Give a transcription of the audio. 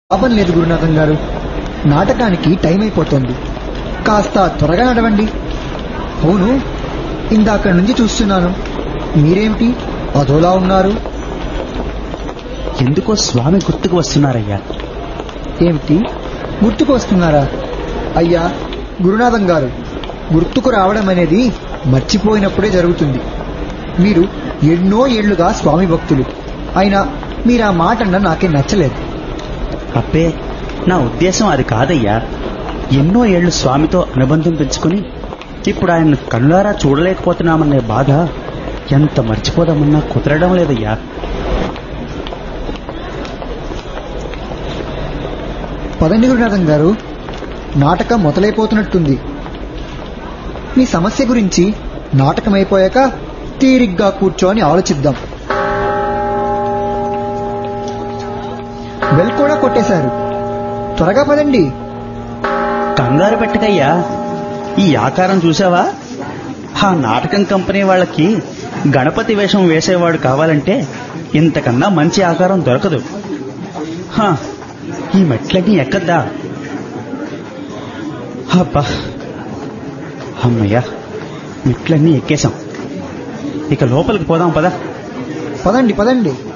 లాభం లేదు గురునాథం గారు నాటకానికి టైం అయిపోతుంది కాస్త త్వరగా నడవండి అవును ఇందాక నుంచి చూస్తున్నాను మీరేమిటి అదోలా ఉన్నారు ఎందుకో స్వామి గుర్తుకు వస్తున్నారయ్యా ఏమిటి గుర్తుకు వస్తున్నారా అయ్యా గురునాథం గారు గుర్తుకు రావడం అనేది మర్చిపోయినప్పుడే జరుగుతుంది మీరు ఎన్నో ఏళ్లుగా స్వామి భక్తులు అయినా మీరు ఆ మాట అన్న నాకే నచ్చలేదు అబ్బే నా ఉద్దేశం అది కాదయ్యా ఎన్నో ఏళ్లు స్వామితో అనుబంధం పెంచుకుని ఇప్పుడు ఆయన కళ్ళారా చూడలేకపోతున్నామనే బాధ ఎంత మర్చిపోదామన్నా కుదరడం లేదయ్యా పదండి గురునాథం గారు నాటకం మొదలైపోతున్నట్టుంది మీ సమస్య గురించి నాటకం అయిపోయాక తీరిగ్గా కూర్చొని ఆలోచిద్దాం బెల్ కూడా కొట్టేశారు త్వరగా పదండి కంగారు పెట్టకయ్యా ఈ ఆకారం చూసావా ఆ నాటకం కంపెనీ వాళ్ళకి గణపతి వేషం వేసేవాడు కావాలంటే ఇంతకన్నా మంచి ఆకారం దొరకదు హా, ఈ మెట్లన్నీ ఎక్కద్దా అబ్బా అమ్మయ్యా మెట్లన్నీ ఎక్కేశాం ఇక లోపలికి పోదాం పదా పదండి పదండి